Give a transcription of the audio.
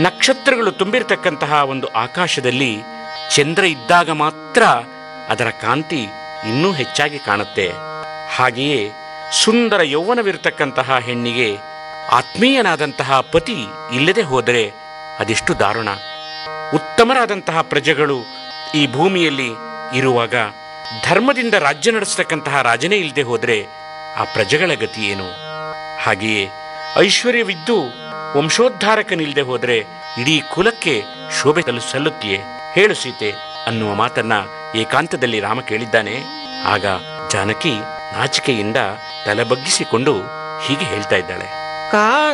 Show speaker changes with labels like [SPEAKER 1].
[SPEAKER 1] ನಕ್ಷತ್ರಗಳು ತುಂಬಿರತಕ್ಕಂತಹ ಒಂದು ಆಕಾಶದಲ್ಲಿ ಚಂದ್ರ ಇದ್ದಾಗ ಮಾತ್ರ ಅದರ ಕಾಂತಿ ಇನ್ನೂ ಹೆಚ್ಚಾಗಿ ಕಾಣುತ್ತೆ ಹಾಗೆಯೇ ಸುಂದರ ಯೌವನವಿರತಕ್ಕಂತಹ ಹೆಣ್ಣಿಗೆ ಆತ್ಮೀಯನಾದಂತಹ ಪತಿ ಇಲ್ಲದೆ ಹೋದರೆ ಅದೆಷ್ಟು ದಾರುಣ ಉತ್ತಮರಾದಂತಹ ಪ್ರಜೆಗಳು ಈ ಭೂಮಿಯಲ್ಲಿ ಇರುವಾಗ ಧರ್ಮದಿಂದ ರಾಜ್ಯ ನಡೆಸತಕ್ಕಂತಹ ರಾಜನೇ ಇಲ್ಲದೆ ಹೋದರೆ ಆ ಪ್ರಜೆಗಳ ಗತಿ ಏನು ಹಾಗೆಯೇ ಐಶ್ವರ್ಯವಿದ್ದು ವಂಶೋದ್ಧಾರಕನಿಲ್ಲದೆ ಹೋದರೆ ಇಡೀ ಕುಲಕ್ಕೆ ಶೋಭೆ ತಲು ಸಲ್ಲುತ್ತೆಯೇ ಹೇಳು ಸೀತೆ ಅನ್ನುವ ಮಾತನ್ನ ಏಕಾಂತದಲ್ಲಿ ರಾಮ ಕೇಳಿದ್ದಾನೆ ಆಗ ಜಾನಕಿ ನಾಚಿಕೆಯಿಂದ ತಲೆ ಬಗ್ಗಿಸಿಕೊಂಡು ಹೀಗೆ ಹೇಳ್ತಾ ಇದ್ದಾಳೆ
[SPEAKER 2] ಕಾ